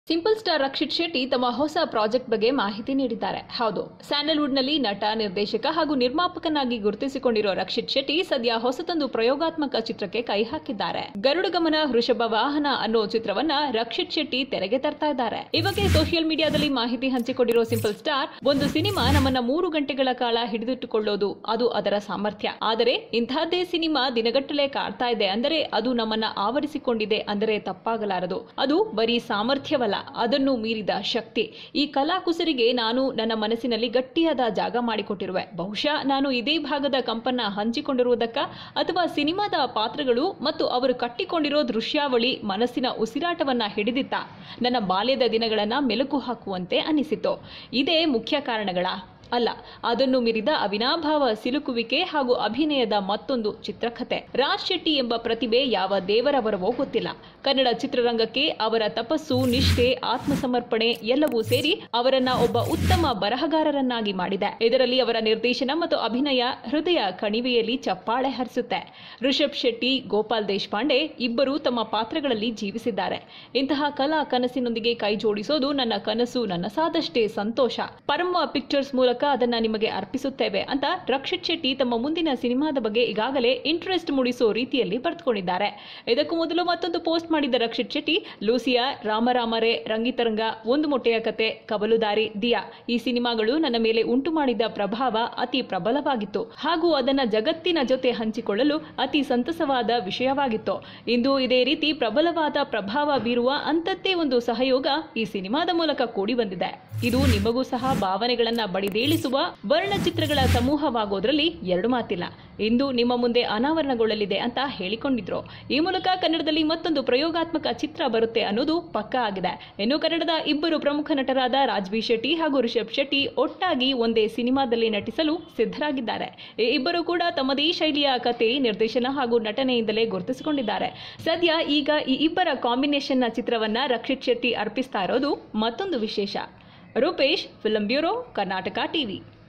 simple star Rakshit Shetty ತಮ್ಮ ಹೊಸ project ಬಗ್ಗೆ ಮಾಹಿತಿ ನೀಡಿದ್ದಾರೆ ಹೌದು ಸ್ಯಾಂಡಲ್ವುಡ್ನಲ್ಲಿ ನಟ ನಿರ್ದೇಶಕ ಹಾಗೂ ನಿರ್ಮಾಪಕನಾಗಿ ಗುರುತಿಸಿಕೊಂಡಿರೋ ರಕ್ಷಿತ್ ಶೆಟ್ಟಿ ಸದ್ಯ ಹೊಸತೊಂದು ಪ್ರಯೋಗಾತ್ಮಕ ಚಿತ್ರಕ್ಕೆ ಕೈ ಹಾಕಿದ್ದಾರೆ ಗರುಡಗಮನ ವೃಷಭ ವಾಹನ ಅನ್ನೋ ಚಿತ್ರವನ್ನ ರಕ್ಷಿತ್ ಶೆಟ್ಟಿ ತೆರೆಗೆ ತರ್ತಾ ಇದ್ದಾರೆ ಈ ಬಗ್ಗೆ ಸೋಷಿಯಲ್ ಮೀಡಿಯಾದಲ್ಲಿ ಮಾಹಿತಿ ಹಂಚಿಕೊಂಡಿರೋ ಸಿಂಪಲ್ ಸ್ಟಾರ್ ಒಂದು ಸಿನಿಮಾ ನಮ್ಮನ್ನ ಮೂರು ಗಂಟೆಗಳ ಕಾಲ ಹಿಡಿದಿಟ್ಟುಕೊಳ್ಳೋದು ಅದು ಅದರ ಸಾಮರ್ಥ್ಯ ಆದರೆ ಇಂತಹದ್ದೇ ಸಿನಿಮಾ ದಿನಗಟ್ಟಲೆ ಕಾಡ್ತಾ ಇದೆ ಅಂದರೆ ಅದು ನಮ್ಮನ್ನ ಆವರಿಸಿಕೊಂಡಿದೆ ಅಂದರೆ ತಪ್ಪಾಗಲಾರದು ಅದು ಬರೀ ಸಾಮರ್ಥ್ಯವಲ್ಲ ಅದನ್ನು ಮೀರಿದ ಶಕ್ತಿ ಈ ಕಲಾಕುಸರಿಗೆ ನಾನು ನನ್ನ ಮನಸ್ಸಿನಲ್ಲಿ ಗಟ್ಟಿಯಾದ ಜಾಗ ಮಾಡಿಕೊಟ್ಟಿರುವೆ ಬಹುಶಃ ನಾನು ಇದೇ ಭಾಗದ ಕಂಪನ್ನ ಹಂಚಿಕೊಂಡಿರುವುದಕ್ಕ ಅಥವಾ ಸಿನಿಮಾದ ಪಾತ್ರಗಳು ಮತ್ತು ಅವರು ಕಟ್ಟಿಕೊಂಡಿರೋ ದೃಶ್ಯಾವಳಿ ಮನಸ್ಸಿನ ಉಸಿರಾಟವನ್ನ ಹಿಡಿದಿತ್ತ ನನ್ನ ಬಾಲ್ಯದ ದಿನಗಳನ್ನ ಮೆಲುಕು ಹಾಕುವಂತೆ ಅನಿಸಿತು ಇದೇ ಮುಖ್ಯ ಕಾರಣಗಳ ಅಲ್ಲ ಅದನ್ನು ಮೀರಿದ ಅವಿನಾಭಾವ ಸಿಲುಕುವಿಕೆ ಹಾಗೂ ಅಭಿನಯದ ಮತ್ತೊಂದು ಚಿತ್ರಕಥೆ ರಾಜ್ ಶೆಟ್ಟಿ ಎಂಬ ಪ್ರತಿಭೆ ಯಾವ ದೇವರ ವರವೋ ಗೊತ್ತಿಲ್ಲ ಕನ್ನಡ ಚಿತ್ರರಂಗಕ್ಕೆ ಅವರ ತಪಸ್ಸು ನಿಷ್ಠೆ ಆತ್ಮಸಮರ್ಪಣೆ ಎಲ್ಲವೂ ಸೇರಿ ಅವರನ್ನ ಒಬ್ಬ ಉತ್ತಮ ಬರಹಗಾರರನ್ನಾಗಿ ಮಾಡಿದೆ ಇದರಲ್ಲಿ ಅವರ ನಿರ್ದೇಶನ ಮತ್ತು ಅಭಿನಯ ಹೃದಯ ಕಣಿವೆಯಲ್ಲಿ ಚಪ್ಪಾಳೆ ಹರಿಸುತ್ತೆ ರಿಷಬ್ ಶೆಟ್ಟಿ ಗೋಪಾಲ್ ದೇಶಪಾಂಡೆ ಇಬ್ಬರು ತಮ್ಮ ಪಾತ್ರಗಳಲ್ಲಿ ಜೀವಿಸಿದ್ದಾರೆ ಇಂತಹ ಕಲಾ ಕನಸಿನೊಂದಿಗೆ ಕೈ ಜೋಡಿಸೋದು ನನ್ನ ಕನಸು ನನ್ನ ಸಾದಷ್ಟೇ ಸಂತೋಷ ಪರಮ ಪಿಕ್ಚರ್ಸ್ ಮೂಲಕ ಅದನ್ನ ನಿಮಗೆ ಅರ್ಪಿಸುತ್ತೇವೆ ಅಂತ ರಕ್ಷಿತ್ ಶೆಟ್ಟಿ ತಮ್ಮ ಮುಂದಿನ ಸಿನಿಮಾದ ಬಗ್ಗೆ ಈಗಾಗಲೇ ಇಂಟ್ರೆಸ್ಟ್ ಮೂಡಿಸೋ ರೀತಿಯಲ್ಲಿ ಬರೆದುಕೊಂಡಿದ್ದಾರೆ ಇದಕ್ಕೂ ಮೊದಲು ಮತ್ತೊಂದು ಪೋಸ್ಟ್ ಮಾಡಿದ್ದ ರಕ್ಷಿತ್ ಶೆಟ್ಟಿ ಲೂಸಿಯಾ ರಾಮರಾಮರೇ ರಂಗಿತರಂಗ ಒಂದು ಮೊಟ್ಟೆಯ ಕತೆ ಕಬಲುದಾರಿ ದಿಯಾ ಈ ಸಿನಿಮಾಗಳು ನನ್ನ ಮೇಲೆ ಉಂಟು ಮಾಡಿದ ಪ್ರಭಾವ ಅತಿ ಪ್ರಬಲವಾಗಿತ್ತು ಹಾಗೂ ಅದನ್ನ ಜಗತ್ತಿನ ಜೊತೆ ಹಂಚಿಕೊಳ್ಳಲು ಅತಿ ಸಂತಸವಾದ ವಿಷಯವಾಗಿತ್ತು ಇಂದು ಇದೇ ರೀತಿ ಪ್ರಬಲವಾದ ಪ್ರಭಾವ ಬೀರುವ ಅಂತದ್ದೇ ಒಂದು ಸಹಯೋಗ ಈ ಸಿನಿಮಾದ ಮೂಲಕ ಕೂಡಿ ಬಂದಿದೆ ಇದು ನಿಮಗೂ ಸಹ ಭಾವನೆಗಳನ್ನ ಬಡಿದೇಳಿಸುವ ವರ್ಣಚಿತ್ರಗಳ ಸಮೂಹವಾಗೋದ್ರಲ್ಲಿ ಎರಡು ಮಾತಿಲ್ಲ ಇಂದು ನಿಮ್ಮ ಮುಂದೆ ಅನಾವರಣಗೊಳ್ಳಲಿದೆ ಅಂತ ಹೇಳಿಕೊಂಡಿದ್ರು ಈ ಮೂಲಕ ಕನ್ನಡದಲ್ಲಿ ಮತ್ತೊಂದು ಪ್ರಯೋಗಾತ್ಮಕ ಚಿತ್ರ ಬರುತ್ತೆ ಅನ್ನೋದು ಪಕ್ಕಾ ಆಗಿದೆ ಇನ್ನು ಕನ್ನಡದ ಇಬ್ಬರು ಪ್ರಮುಖ ನಟರಾದ ರಾಜ್ಬಿ ಶೆಟ್ಟಿ ಹಾಗೂ ರಿಷಬ್ ಶೆಟ್ಟಿ ಒಟ್ಟಾಗಿ ಒಂದೇ ಸಿನಿಮಾದಲ್ಲಿ ನಟಿಸಲು ಸಿದ್ಧರಾಗಿದ್ದಾರೆ ಈ ಇಬ್ಬರು ಕೂಡ ತಮ್ಮದೇ ಶೈಲಿಯ ಕತೆ ನಿರ್ದೇಶನ ಹಾಗೂ ನಟನೆಯಿಂದಲೇ ಗುರುತಿಸಿಕೊಂಡಿದ್ದಾರೆ ಸದ್ಯ ಈಗ ಈ ಇಬ್ಬರ ಕಾಂಬಿನೇಷನ್ನ ಚಿತ್ರವನ್ನ ರಕ್ಷಿತ್ ಶೆಟ್ಟಿ ಅರ್ಪಿಸ್ತಾ ಇರೋದು ಮತ್ತೊಂದು ವಿಶೇಷ Rupesh film bureau Karnataka TV